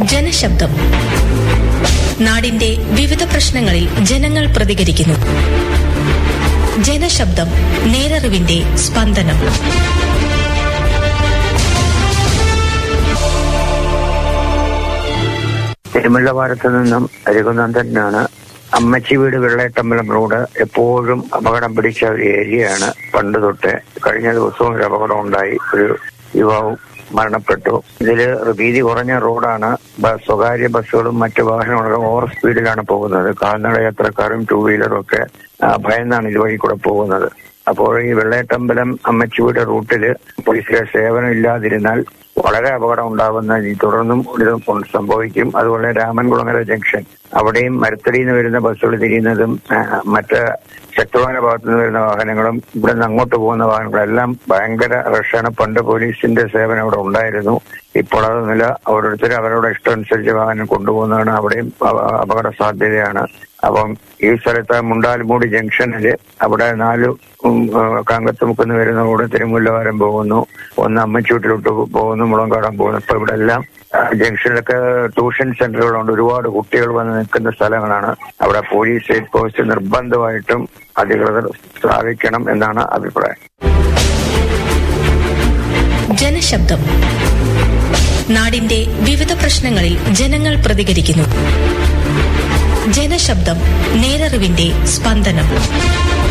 ജനശബ്ദം നാടിന്റെ വിവിധ പ്രശ്നങ്ങളിൽ ജനങ്ങൾ പ്രതികരിക്കുന്നു ജനശബ്ദം നേരറിവിന്റെ സ്പന്ദനം തിരുമുല്ലവാരത്ത് നിന്നും രഘുനന്ദനാണ് അമ്മച്ചി വീട് വെള്ളേട്ടമ്പലം റോഡ് എപ്പോഴും അപകടം പിടിച്ച ഒരു ഏരിയയാണ് പണ്ട് തൊട്ട് കഴിഞ്ഞ ദിവസവും ഒരു അപകടം ഉണ്ടായി ഒരു യുവാവും മരണപ്പെട്ടു ഇതില് വീതി കുറഞ്ഞ റോഡാണ് ബസ് സ്വകാര്യ ബസ്സുകളും മറ്റു വാഹനങ്ങളും ഓവർ സ്പീഡിലാണ് പോകുന്നത് കാൽനട യാത്രക്കാരും ടൂ വീലറും ഒക്കെ ആ, ഭയന്നാണ് ഇതുവഴി കൂടെ പോകുന്നത് അപ്പോൾ ഈ വെള്ളേട്ടമ്പലം അമ്മച്ചിയുടെ റൂട്ടില് പോലീസിലെ സേവനം ഇല്ലാതിരുന്നാൽ വളരെ അപകടം ഉണ്ടാകുന്ന ഈ തുടർന്നും ഇത് കൊണ്ട് സംഭവിക്കും അതുപോലെ രാമൻകുളങ്ങര ജംഗ്ഷൻ അവിടെയും മരത്തടിയിൽ നിന്ന് വരുന്ന ബസ്സുകൾ തിരിയുന്നതും ആ, മറ്റ് ശക്തമായ ഭാഗത്തു നിന്ന് വരുന്ന വാഹനങ്ങളും ഇവിടെ നിന്ന് അങ്ങോട്ട് പോകുന്ന വാഹനങ്ങളെല്ലാം ഭയങ്കര റഷാണ് പണ്ട് പോലീസിന്റെ സേവനം അവിടെ ഉണ്ടായിരുന്നു ഇപ്പോൾ അതൊന്നുമില്ല ഓരോരുത്തർ അവരുടെ ഇഷ്ടമനുസരിച്ച് വാഹനം കൊണ്ടുപോകുന്നതാണ് അവിടെയും അപ- അപകട സാധ്യതയാണ് അപ്പം ഈ സ്ഥലത്ത് മുണ്ടാൽമൂടി ജംഗ്ഷനില് അവിടെ നാല് ഉം, ആ, കാങ്കത്തുമുക്കുന്ന് വരുന്ന റോഡ് തിരുമുല്ലവാരം പോകുന്നു ഒന്ന് അമ്മച്ചൂട്ടിലോട്ട് പോകുന്നു മുളങ്കാടം പോകുന്നു ഇപ്പൊ ഇവിടെ എല്ലാം ആ, ജംഗ്ഷനിലൊക്കെ ട്യൂഷൻ സെന്ററുകളുണ്ട് ഒരുപാട് കുട്ടികൾ വന്ന് നിൽക്കുന്ന സ്ഥലങ്ങളാണ് അവിടെ പോലീസ് ഹെഡ് പോസ്റ്റ് നിർബന്ധമായിട്ടും അധികൃതർ സ്ഥാപിക്കണം എന്നാണ് അഭിപ്രായം ജനശബ്ദം നാടിന്റെ വിവിധ പ്രശ്നങ്ങളിൽ ജനങ്ങൾ പ്രതികരിക്കുന്നു ജനശബ്ദം നേരറിവിന്റെ സ്പന്ദനം